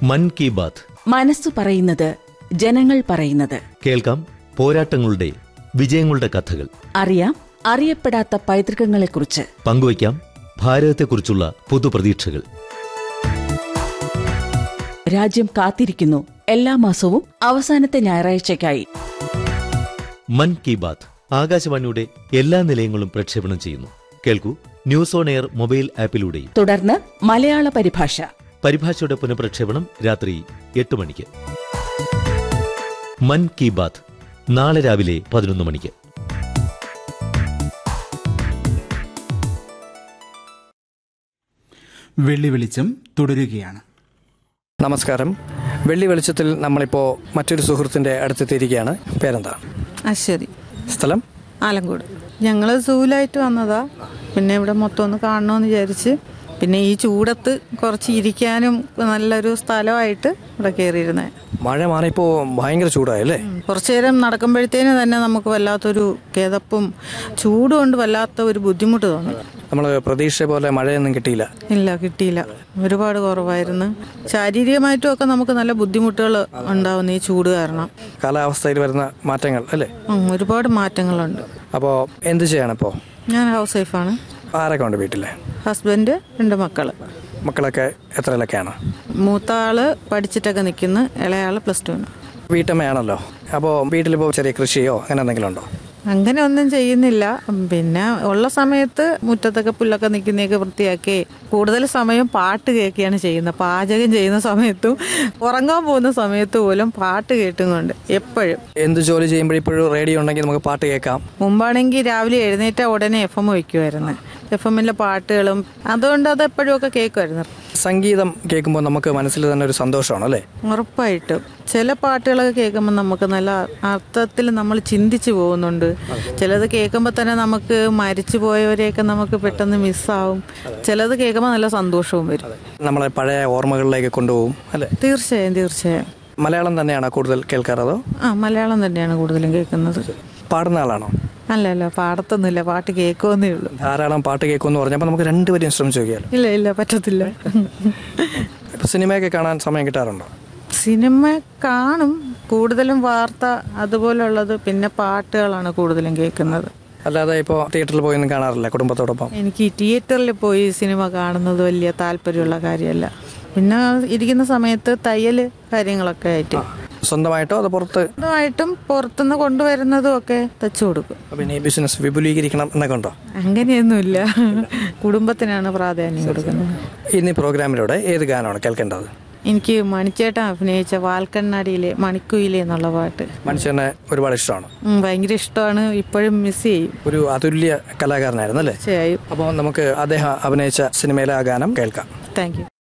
മൻ കി ബാത്ത് മനസ്സു പറയുന്നത് ജനങ്ങൾ പറയുന്നത് കേൾക്കാം പോരാട്ടങ്ങളുടെ വിജയങ്ങളുടെ കഥകൾ അറിയാം അറിയപ്പെടാത്ത പൈതൃകങ്ങളെക്കുറിച്ച് പങ്കുവയ്ക്കാം ഭാരതത്തെക്കുറിച്ചുള്ള പുതുപ്രതീക്ഷകൾ രാജ്യം കാത്തിരിക്കുന്നു എല്ലാ മാസവും അവസാനത്തെ ഞായറാഴ്ചയ്ക്കായി മൻ കി ബാത്ത് ആകാശവാണിയുടെ എല്ലാ നിലയങ്ങളും പ്രക്ഷേപണം ചെയ്യുന്നു കേൾക്കൂ ന്യൂസ് ഓൺ എയർ മൊബൈൽ ആപ്പിലൂടെയും തുടർന്ന് മലയാള പരിഭാഷ പരിഭാഷയുടെ പുനഃപ്രക്ഷേപണം രാത്രി എട്ട് മണിക്ക് മൻ കി ബാത്ത് നാളെ രാവിലെ പതിനൊന്ന് മണിക്ക് വെള്ളി വെളിച്ചം തുടരുകയാണ് നമസ്കാരം വെള്ളി വെളിച്ചത്തിൽ നമ്മളിപ്പോൾ മറ്റൊരു സുഹൃത്തിൻ്റെ അടുത്തെത്തിയിരിക്കുകയാണ് പേരെന്താ അശ്വതി സ്ഥലം ആലങ്കോട് ഞങ്ങൾ സൂലായിട്ട് വന്നതാ പിന്നെ ഇവിടെ മൊത്തം ഒന്ന് കാണണമെന്ന് വിചാരിച്ച് പിന്നെ ഈ ചൂടത്ത് കുറച്ച് ഇരിക്കാനും നല്ലൊരു സ്ഥലമായിട്ട് ഇവിടെ കയറിയിരുന്നേ മഴ മാറിയപ്പോൾ ഭയങ്കര ചൂടായല്ലേ കുറച്ചു നേരം നടക്കുമ്പോഴത്തേന് തന്നെ നമുക്ക് വല്ലാത്തൊരു കിതപ്പും ചൂട് കൊണ്ട് വല്ലാത്ത ഒരു ബുദ്ധിമുട്ട് തോന്നി നമ്മൾ പ്രതീക്ഷ പോലെ മഴയൊന്നും കിട്ടിയില്ല ഇല്ല കിട്ടിയില്ല ഒരുപാട് കുറവായിരുന്നു ശാരീരികമായിട്ടും ഒക്കെ നമുക്ക് നല്ല ബുദ്ധിമുട്ടുകൾ ഉണ്ടാവുന്നു ഈ ചൂട് കാരണം കാലാവസ്ഥയിൽ വരുന്ന മാറ്റങ്ങൾ അല്ലേ ഉം, ഒരുപാട് മാറ്റങ്ങളുണ്ട് അപ്പോൾ എന്ത് ചെയ്യണം ഇപ്പോൾ ഞാൻ ഹൗസ് വൈഫാണ് ആരൊക്കെ ഉണ്ട് വീട്ടിലെ ഹസ്ബൻഡ് രണ്ട് മക്കള് മക്കളൊക്കെ എത്രയിലൊക്കെയാണ് മൂത്ത ആള് പഠിച്ചിട്ടൊക്കെ നിൽക്കുന്നു ഇളയാള് പ്ലസ് ടുവിന് വീട്ടമ്മയാണല്ലോ അപ്പോൾ വീട്ടിലിപ്പോൾ ചെറിയ കൃഷിയോ അങ്ങനെ എന്തെങ്കിലും ഉണ്ടോ അങ്ങനെ ഒന്നും ചെയ്യുന്നില്ല പിന്നെ ഉള്ള സമയത്ത് മുറ്റത്തൊക്കെ പുല്ലൊക്കെ നിൽക്കുന്നതൊക്കെ വൃത്തിയാക്കി കൂടുതൽ സമയം പാട്ട് കേൾക്കുകയാണ് ചെയ്യുന്നത് പാചകം ചെയ്യുന്ന സമയത്തും ഉറങ്ങാൻ പോകുന്ന സമയത്ത് പോലും പാട്ട് കേട്ടും കൊണ്ട് എപ്പോഴും എന്ത് ജോലി ചെയ്യുമ്പോഴിപ്പോഴും റേഡിയോ ഉണ്ടെങ്കിൽ നമുക്ക് പാട്ട് കേൾക്കാം മുമ്പാണെങ്കിൽ രാവിലെ എഴുന്നേറ്റ ഉടനെ എഫ് എം വയ്ക്കുമായിരുന്നു എഫ് എമ്മിലെ പാട്ടുകളും അതുകൊണ്ട് അത് എപ്പോഴും ഒക്കെ കേൾക്കുമായിരുന്നു സംഗീതം കേൾക്കുമ്പോൾ നമുക്ക് മനസ്സിൽ തന്നെ ഒരു സന്തോഷമാണ് അല്ലേ ഉറപ്പായിട്ടും ചില പാട്ടുകളൊക്കെ കേൾക്കുമ്പോൾ നമുക്ക് നല്ല അർത്ഥത്തിൽ നമ്മൾ ചിന്തിച്ചു പോകുന്നുണ്ട് ചിലത് കേൾക്കുമ്പോൾ തന്നെ നമുക്ക് മരിച്ചു പോയവരെയൊക്കെ നമുക്ക് പെട്ടെന്ന് മിസ്സാവും ചിലത് കേൾക്കുമ്പോൾ നല്ല സന്തോഷവും വരും നമ്മളെ പഴയ ഓർമ്മകളിലേക്ക് കൊണ്ടുപോകും അല്ലേ തീർച്ചയായും തീർച്ചയായും മലയാളം തന്നെയാണോ കൂടുതൽ കേൾക്കാറതോ ആ മലയാളം തന്നെയാണ് കൂടുതലും കേൾക്കുന്നത് പാടുന്ന ആളാണോ അല്ല അല്ല പാടത്തൊന്നുമില്ല പാട്ട് കേൾക്കുമെന്നേ ഉള്ളൂ ധാരാളം പാട്ട് കേൾക്കുമെന്ന് പറഞ്ഞപ്പോൾ നമുക്ക് രണ്ടുപേരും ശ്രമിച്ചു നോക്കിയാലോ ഇല്ല ഇല്ല പറ്റത്തില്ല ഇപ്പൊ സിനിമയൊക്കെ കാണാൻ സമയം കിട്ടാറുണ്ടോ സിനിമ കാണും കൂടുതലും വാർത്ത അതുപോലുള്ളത് പിന്നെ പാട്ടുകളാണ് കൂടുതലും കേൾക്കുന്നത് അല്ലാതെ ഇപ്പോൾ തിയേറ്ററിൽ പോയി ഒന്നും കാണാറില്ല കുടുംബത്തോടൊപ്പം എനിക്ക് ഈ തിയേറ്ററിൽ പോയി സിനിമ കാണുന്നത് വലിയ താല്പര്യമുള്ള കാര്യമല്ല പിന്നെ ഇരിക്കുന്ന സമയത്ത് തയ്യൽ കാര്യങ്ങളൊക്കെ ആയിട്ട് സ്വന്തമായിട്ടോ അത് പുറത്ത് അതുമായിട്ടും പുറത്തുനിന്ന് കൊണ്ടുവരുന്നതും ഒക്കെ തച്ചു കൊടുക്കും പിന്നെ ഈ ബിസിനസ് വിപുലീകരിക്കണം എന്നൊക്കെ ഉണ്ടോ അങ്ങനെയൊന്നുമില്ല കുടുംബത്തിനാണ് പ്രാധാന്യം കൊടുക്കുന്നത് ഇന്ന് ഈ പ്രോഗ്രാമിലൂടെ ഏത് ഗാനമാണ് കേൾക്കേണ്ടത് എനിക്ക് മണിച്ചേട്ടൻ അഭിനയിച്ച വാൽക്കണ്ണാടിയിലെ മണിക്കുയിലെ എന്നുള്ള പാട്ട് മനുഷ്യനെ ഒരുപാട് ഇഷ്ടമാണ് ഉം, ഭയങ്കര ഇഷ്ടമാണ് ഇപ്പോഴും മിസ് ചെയ്യും ഒരു അതുല്യ കലാകാരനായിരുന്നു അല്ലേ തീർച്ചയായും അപ്പോൾ നമുക്ക് അദ്ദേഹം അഭിനയിച്ച സിനിമയിലെ ആ ഗാനം കേൾക്കാം താങ്ക് യു